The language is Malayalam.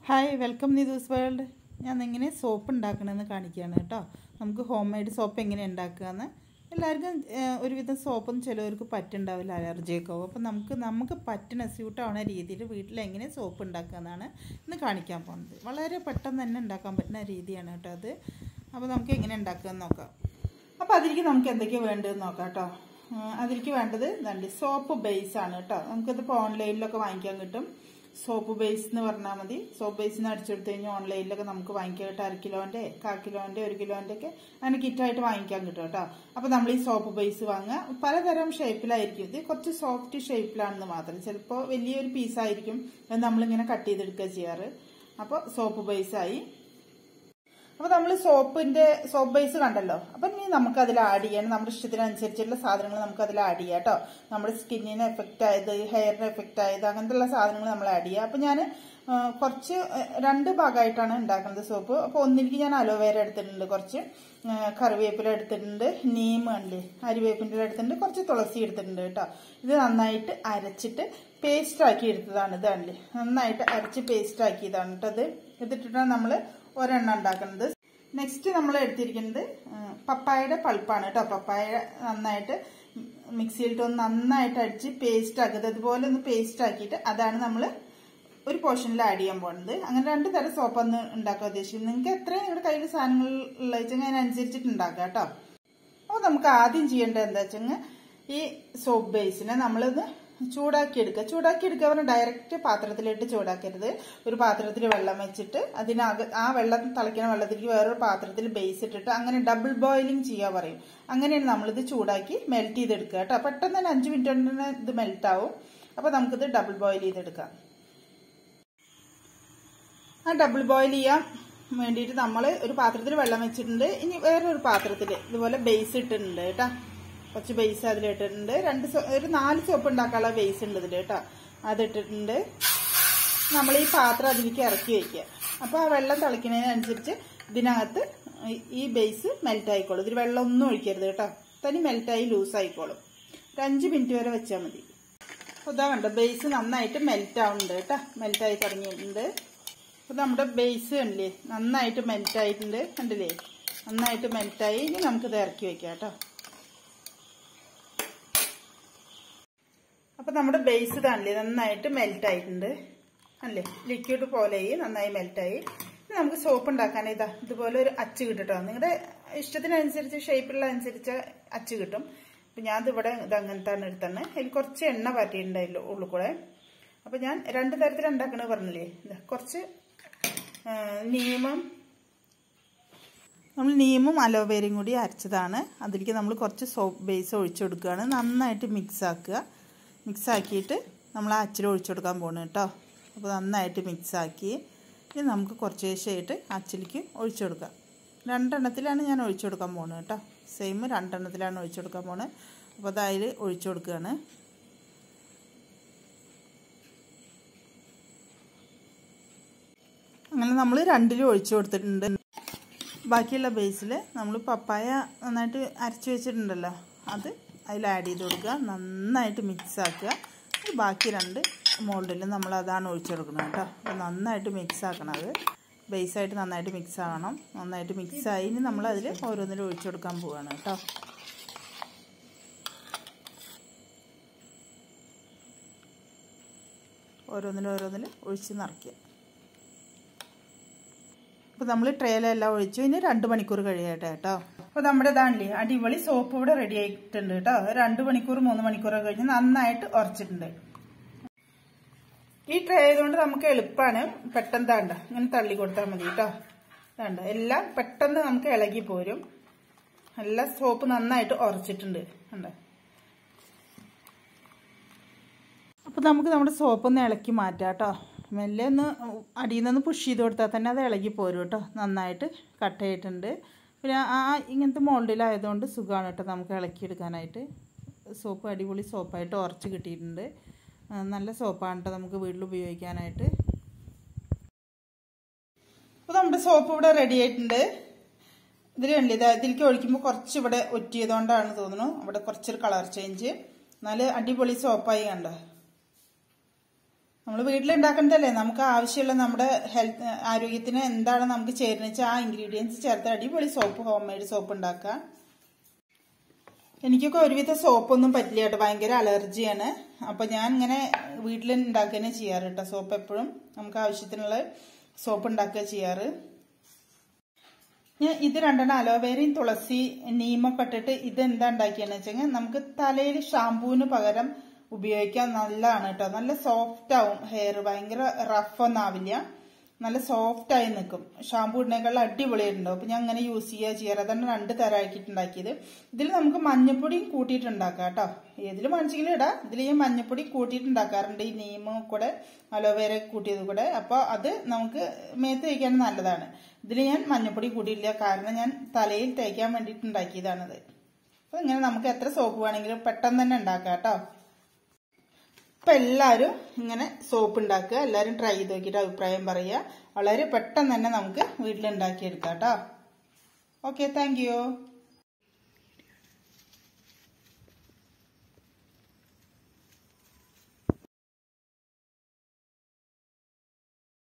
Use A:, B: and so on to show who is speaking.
A: ഹായ് വെൽക്കം നിതൂസ് വേൾഡ് ഞാൻ എങ്ങനെ സോപ്പ് ഉണ്ടാക്കണമെന്ന് കാണിക്കുകയാണ് കേട്ടോ നമുക്ക് ഹോം മെയ്ഡ് സോപ്പ് എങ്ങനെ ഉണ്ടാക്കുകയെന്ന് എല്ലാവർക്കും ഏഹ്, ഒരുവിധം സോപ്പൊന്നും ചിലവർക്ക് പറ്റുണ്ടാവില്ല അലർജിയൊക്കെ ആവും അപ്പോൾ നമുക്ക് നമുക്ക് പറ്റുന്ന സ്യൂട്ടാവുന്ന രീതിയിൽ വീട്ടിൽ എങ്ങനെ സോപ്പ് ഉണ്ടാക്കുകയെന്നാണ് ഇന്ന് കാണിക്കാൻ പോകുന്നത് വളരെ പെട്ടെന്ന് തന്നെ ഉണ്ടാക്കാൻ പറ്റുന്ന രീതിയാണ് കേട്ടോ അത് അപ്പോൾ നമുക്ക് എങ്ങനെ ഉണ്ടാക്കുകയെന്ന് നോക്കാം അപ്പോൾ അതിലേക്ക് നമുക്ക് എന്തൊക്കെയാണ് വേണ്ടതെന്ന് നോക്കാം കേട്ടോ ഉം, അതിലേക്ക് വേണ്ടത് ഇതുണ്ട് സോപ്പ് ബേസ് ആണ് കേട്ടോ നമുക്കിതിപ്പോൾ ഓൺലൈനിലൊക്കെ വാങ്ങിക്കാൻ കിട്ടും സോപ്പ് ബേസ് എന്ന് പറഞ്ഞാൽ മതി സോപ്പ് ബേസ് എന്ന് അടിച്ചെടുത്ത് കഴിഞ്ഞാൽ ഓൺലൈനിലൊക്കെ നമുക്ക് വാങ്ങിക്കാൻ കിട്ടും അര കിലോന്റെ കാ കിലോന്റെ ഒരു കിലോന്റെ ഒക്കെ അങ്ങനെ കിറ്റായിട്ട് വാങ്ങിക്കാൻ കിട്ടും കേട്ടോ അപ്പോൾ നമ്മൾ ഈ സോപ്പ് ബേസ് വാങ്ങുക പലതരം ഷേപ്പിലായിരിക്കും ഇത് കുറച്ച് സോഫ്റ്റ് ഷേപ്പിലാണെന്ന് മാത്രം ചിലപ്പോൾ വലിയൊരു പീസായിരിക്കും അത് നമ്മളിങ്ങനെ കട്ട് ചെയ്തെടുക്കുക ചെയ്യാറ് അപ്പോൾ സോപ്പ് ബേസായി അപ്പൊ നമ്മൾ സോപ്പിന്റെ സോപ്പ് ബേസ് കണ്ടല്ലോ അപ്പൊ ഇനി നമുക്ക് അതിൽ ആഡ് ചെയ്യണം നമ്മുടെ ഇഷ്ടത്തിനനുസരിച്ചുള്ള സാധനങ്ങൾ നമുക്ക് അതിൽ ആഡ് ചെയ്യാം കേട്ടോ നമ്മുടെ സ്കിന്നിന് എഫക്റ്റ് ആയത് ഹെയറിന് എഫക്റ്റ് ആയത് അങ്ങനത്തെ സാധനങ്ങൾ നമ്മൾ ആഡ് ചെയ്യുക അപ്പൊ ഞാൻ കുറച്ച് ആ, രണ്ട് ഭാഗമായിട്ടാണ് ഉണ്ടാക്കുന്നത് സോപ്പ് അപ്പൊ ഒന്നിലേക്ക് ഞാൻ അലോവേര എടുത്തിട്ടുണ്ട് കുറച്ച് ആ, കറിവേപ്പില എടുത്തിട്ടുണ്ട് നീം ഉണ്ട് അരിവേപ്പിൻ്റെ എടുത്തിട്ടുണ്ട് കുറച്ച് തുളസി എടുത്തിട്ടുണ്ട് കേട്ടോ ഇത് നന്നായിട്ട് അരച്ചിട്ട് പേസ്റ്റ് ആക്കി എടുത്തതാണ് ഇതാണല്ലേ നന്നായിട്ട് അരച്ച് പേസ്റ്റ് ആക്കിയതാണ് കേട്ടോ ഇത് ഇതിട്ടിട്ടാണ് നമ്മൾ ഒരെണ്ണം ഉണ്ടാക്കുന്നത് നെക്സ്റ്റ് നമ്മൾ എടുത്തിരിക്കുന്നത് ഉം, പപ്പായയുടെ പൾപ്പാണ് കേട്ടോ പപ്പായ നന്നായിട്ട് മിക്സിയിലിട്ട് ഒന്ന് നന്നായിട്ട് അടിച്ച് പേസ്റ്റ് ആക്കിയത് അതുപോലെ ഒന്ന് പേസ്റ്റ് ആക്കിയിട്ട് അതാണ് നമ്മൾ ഒരു പോർഷനിൽ ആഡ് ചെയ്യാൻ പോകുന്നത് അങ്ങനെ രണ്ട് തരം സോപ്പ് ഒന്ന് ഉണ്ടാക്കാൻ ഉദ്ദേശിക്കുന്നത് നിങ്ങൾക്ക് എത്രയും നിങ്ങളുടെ കയ്യിൽ സാധനങ്ങൾ ഉള്ള വെച്ചാൽ അതിനനുസരിച്ചിട്ട് ഉണ്ടാക്കാം കേട്ടോ അപ്പോൾ നമുക്ക് ആദ്യം ചെയ്യേണ്ടത് എന്താ വെച്ചാൽ ഈ സോപ്പ് ബേസിനെ നമ്മളൊന്ന് ചൂടാക്കി എടുക്കുക ചൂടാക്കി എടുക്കുക പറഞ്ഞാൽ ഡയറക്റ്റ് പാത്രത്തിലിട്ട് ചൂടാക്കരുത് ഒരു പാത്രത്തിൽ വെള്ളം വെച്ചിട്ട് അതിനക ആ വെള്ളം തിളയ്ക്കുന്ന വെള്ളത്തിലേക്ക് വേറൊരു പാത്രത്തിൽ ബേസ് ഇട്ടിട്ട് അങ്ങനെ ഡബിൾ ബോയിലിംഗ് ചെയ്യാൻ പറയും അങ്ങനെയാണ് നമ്മളിത് ചൂടാക്കി മെൽറ്റ് ചെയ്തെടുക്കുക കേട്ടോ പെട്ടെന്ന് തന്നെ അഞ്ച് മിനിറ്റ് കൊണ്ട് തന്നെ ഇത് മെൽറ്റ് ആവും അപ്പോൾ നമുക്കിത് ഡബിൾ ബോയിൽ ചെയ്തെടുക്കാം ആ ഡബിൾ ബോയിൽ ചെയ്യാൻ വേണ്ടിയിട്ട് നമ്മൾ ഒരു പാത്രത്തിൽ വെള്ളം വെച്ചിട്ടുണ്ട് ഇനി വേറൊരു പാത്രത്തിൽ ഇതുപോലെ ബേസ് ഇട്ടിട്ടുണ്ട് കേട്ടോ കുറച്ച് ബേസ് അതിലിട്ടിട്ടുണ്ട് രണ്ട് സോ- ഒരു നാല് സോപ്പ് ഉണ്ടാക്കാനുള്ള ബേസ് ഉണ്ട് ഇതിൽ കേട്ടോ അതിട്ടിട്ടുണ്ട് നമ്മൾ ഈ പാത്രം അതിലേക്ക് ഇറക്കി വെക്കുക അപ്പോൾ ആ വെള്ളം തിളയ്ക്കുന്നതിനനുസരിച്ച് ഇതിനകത്ത് ഈ- ഈ ബേസ് മെൽറ്റ് ആയിക്കോളും ഇതിൽ വെള്ളം ഒന്നും ഒഴിക്കരുത് കേട്ടോ തനി മെൽറ്റായി ലൂസ് ആയിക്കോളും ഒരു അഞ്ച് മിനിറ്റ് വരെ വെച്ചാൽ മതി അപ്പോൾ ഇതാ കണ്ടോ ബേസ് നന്നായിട്ട് മെൽറ്റ് ആവുന്നുണ്ട് കേട്ടോ മെൽറ്റായി തുടങ്ങിയിട്ടുണ്ട് അപ്പോൾ നമ്മുടെ ബേസ് കണ്ടില്ലേ നന്നായിട്ട് മെൽറ്റ് ആയിട്ടുണ്ട് കണ്ടില്ലേ നന്നായിട്ട് മെൽറ്റായി ഇനി നമുക്കിത് ഇറക്കി വെക്കാം കേട്ടോ അപ്പോൾ നമ്മുടെ ബേസ് കാണില്ലേ നന്നായിട്ട് മെൽറ്റ് ആയിട്ടുണ്ട് അല്ലേ ലിക്വിഡ് പോലെയായി നന്നായി മെൽറ്റായി ഇനി നമുക്ക് സോപ്പ് ഉണ്ടാക്കാൻ ഇതാ ഇതുപോലെ ഒരു അച്ച് കിട്ടുട്ടോ നിങ്ങളുടെ ഇഷ്ടത്തിനനുസരിച്ച് ഷേപ്പുള്ള അനുസരിച്ച് അച്ച് കിട്ടും അപ്പം ഞാൻ ഇതിവിടെ ഇത് അങ്ങനത്തെ എടുത്താണ് അതിൽ കുറച്ച് എണ്ണ പാറ്റിയിട്ടുണ്ടായില്ലോ ഉള്ളിൽ കൂടെ അപ്പം ഞാൻ രണ്ട് തരത്തിൽ ഉണ്ടാക്കണത് പറഞ്ഞില്ലേ ഇതാ കുറച്ച് ആ, നീമം നമ്മൾ നീമും അലോവേരയും കൂടി അരച്ചതാണ് അതിലേക്ക് നമ്മൾ കുറച്ച് സോപ്പ് ബേസ് ഒഴിച്ചു കൊടുക്കുകയാണ് നന്നായിട്ട് മിക്സ് ആക്കുക മിക്സ് ആക്കിയിട്ട് നമ്മൾ ആ അച്ചിൽ ഒഴിച്ചു കൊടുക്കാൻ പോകണം കേട്ടോ അപ്പോൾ നന്നായിട്ട് മിക്സ് ആക്കി ഇനി നമുക്ക് കുറച്ച് ശേഷമായിട്ട് അച്ചിലേക്ക് ഒഴിച്ചു കൊടുക്കാം രണ്ടെണ്ണത്തിലാണ് ഞാൻ ഒഴിച്ചു കൊടുക്കാൻ പോകുന്നത് കേട്ടോ സെയിം രണ്ടെണ്ണത്തിലാണ് ഒഴിച്ചു കൊടുക്കാൻ പോകുന്നത് അപ്പോൾ അതായത് ഒഴിച്ചു കൊടുക്കുകയാണ് അങ്ങനെ നമ്മൾ രണ്ടിലും ഒഴിച്ചു കൊടുത്തിട്ടുണ്ട് ബാക്കിയുള്ള ബേസിൽ നമ്മൾ പപ്പായ നന്നായിട്ട് അരച്ച് വെച്ചിട്ടുണ്ടല്ലോ അത് അതിൽ ആഡ് ചെയ്ത് കൊടുക്കുക നന്നായിട്ട് മിക്സ് ആക്കുക ഈ ബാക്കി രണ്ട് മോൾഡിൽ നമ്മൾ അതാണ് ഒഴിച്ചു കൊടുക്കുന്നത് കേട്ടോ അപ്പോൾ നന്നായിട്ട് മിക്സ് ആക്കണം അത് ബേസായിട്ട് നന്നായിട്ട് മിക്സ് ആകണം നന്നായിട്ട് മിക്സ് ആയി ഇനി നമ്മൾ അതിൽ ഓരോന്നിലും ഒഴിച്ചു കൊടുക്കാൻ പോവുകയാണ് കേട്ടോ ഓരോന്നിലും ഓരോന്നിൽ ഒഴിച്ച് നിറയ്ക്കുക അപ്പോൾ നമ്മൾ ട്രേലെല്ലാം ഒഴിച്ചു ഇനി രണ്ട് മണിക്കൂർ കഴിയട്ടെ കേട്ടോ അപ്പോൾ നമ്മുടെ ഇതാണല്ലേ അടിപൊളി സോപ്പ് ഇവിടെ റെഡി ആയിട്ടുണ്ട് കേട്ടോ രണ്ട് മണിക്കൂർ മൂന്ന് മണിക്കൂറൊക്കെ കഴിഞ്ഞ് നന്നായിട്ട് ഉറച്ചിട്ടുണ്ട് ഈ ട്രേ ആയതുകൊണ്ട് നമുക്ക് എളുപ്പമാണ് പെട്ടെന്ന് താണ്ട ഇങ്ങനെ തള്ളി കൊടുത്താൽ മതി കേട്ടോ വേണ്ട എല്ലാം പെട്ടെന്ന് നമുക്ക് ഇളകി പോരും നല്ല സോപ്പ് നന്നായിട്ട് ഉറച്ചിട്ടുണ്ട് കണ്ടോ അപ്പോൾ നമുക്ക് നമ്മുടെ സോപ്പ് ഒന്ന് ഇളക്കി മാറ്റാം കേട്ടോ മെല്ലെ ഒന്ന് അടിയിൽ നിന്ന് പുഷ് ചെയ്ത് കൊടുത്താൽ തന്നെ അത് ഇളകി പോരും കേട്ടോ നന്നായിട്ട് കട്ട് ചെയ്തിട്ടുണ്ട് പിന്നെ ആ ഇങ്ങനത്തെ മോൾഡിലായതുകൊണ്ട് സുഖമാണ് കേട്ടോ നമുക്ക് ഇളക്കിയെടുക്കാനായിട്ട് സോപ്പ് അടിപൊളി സോപ്പായിട്ട് ഉറച്ച് കിട്ടിയിട്ടുണ്ട് ആ, നല്ല സോപ്പാണ് കേട്ടോ നമുക്ക് വീട്ടിൽ ഉപയോഗിക്കാനായിട്ട് അപ്പോൾ നമ്മുടെ സോപ്പ് ഇവിടെ റെഡി ആയിട്ടുണ്ട് ഇതിൽ കണ്ടില്ലേ ഇത് ഇതിലേക്ക് ഒഴിക്കുമ്പോൾ കുറച്ച് ഇവിടെ ഒറ്റിയതുകൊണ്ടാണ് തോന്നുന്നു ഇവിടെ കുറച്ചൊരു കളർ ചേഞ്ച് നല്ല അടിപൊളി സോപ്പായി കണ്ടോ നമ്മൾ വീട്ടിലുണ്ടാക്കുന്നതല്ലേ നമുക്ക് ആവശ്യമുള്ള നമ്മുടെ ഹെൽത്ത് ആരോഗ്യത്തിന് എന്താണ് നമുക്ക് ചേരുന്നത് വെച്ചാൽ ആ ഇൻഗ്രീഡിയൻസ് ചേർത്ത് അടിപൊളി സോപ്പ് ഹോം മെയ്ഡ് സോപ്പ് ഉണ്ടാക്കാം എനിക്കൊക്കെ ഒരുവിധ സോപ്പൊന്നും പറ്റില്ല കേട്ടോ ഭയങ്കര അലർജിയാണ് അപ്പൊ ഞാൻ ഇങ്ങനെ വീട്ടിൽ ഉണ്ടാക്കുക ചെയ്യാറ് കേട്ടോ സോപ്പ് എപ്പോഴും നമുക്ക് ആവശ്യത്തിനുള്ള സോപ്പ് ഉണ്ടാക്കുക ചെയ്യാറ് ഞാൻ ഇത് രണ്ടെണ്ണം അലോവേരയും തുളസി നീമൊക്കെ ഇട്ടിട്ട് ഇത് എന്താ ഉണ്ടാക്കിയെന്ന് വെച്ചെങ്കിൽ നമുക്ക് തലയിൽ ഷാമ്പൂവിന് പകരം ഉപയോഗിക്കാൻ നല്ലതാണ് കേട്ടോ നല്ല സോഫ്റ്റ് ആവും ഹെയർ ഭയങ്കര റഫ് ഒന്നും ആവില്ല നല്ല സോഫ്റ്റ് ആയി നിൽക്കും ഷാമ്പൂ ഇടുന്നേക്കാൾ അടിപൊളിയായിട്ടുണ്ടാവും അപ്പൊ ഞാൻ അങ്ങനെ യൂസ് ചെയ്യുക ചെയ്യാറ് അതാണ് രണ്ട് തരമാക്കിയിട്ട് ഉണ്ടാക്കിയത് ഇതിൽ നമുക്ക് മഞ്ഞപ്പൊടിയും കൂട്ടിയിട്ടുണ്ടാക്കാം കേട്ടോ ഏതിൽ മണിച്ചെങ്കിലും ഇടാം ഇതിൽ ഞാൻ മഞ്ഞപ്പൊടി കൂട്ടിയിട്ട് ഉണ്ടാക്കാറുണ്ട് ഈ നീമും കൂടെ അലോവേര കൂട്ടിയത് കൂടെ അപ്പോൾ അത് നമുക്ക് മേത്ത് തേക്കാൻ നല്ലതാണ് ഇതിൽ ഞാൻ മഞ്ഞപ്പൊടി കൂട്ടിയില്ല കാരണം ഞാൻ തലയിൽ തേക്കാൻ വേണ്ടിയിട്ട് ഉണ്ടാക്കിയതാണത് അപ്പോൾ ഇങ്ങനെ നമുക്ക് എത്ര സോപ്പ് വേണമെങ്കിലും പെട്ടെന്ന് തന്നെ ഉണ്ടാക്കാം കേട്ടോ അപ്പം എല്ലാവരും ഇങ്ങനെ സോപ്പ് ഉണ്ടാക്കുക എല്ലാവരും ട്രൈ ചെയ്ത് നോക്കിയിട്ട് അഭിപ്രായം പറയുക വളരെ പെട്ടെന്ന് തന്നെ നമുക്ക് വീട്ടിലുണ്ടാക്കിയെടുക്കാം കേട്ടോ ഓക്കെ താങ്ക്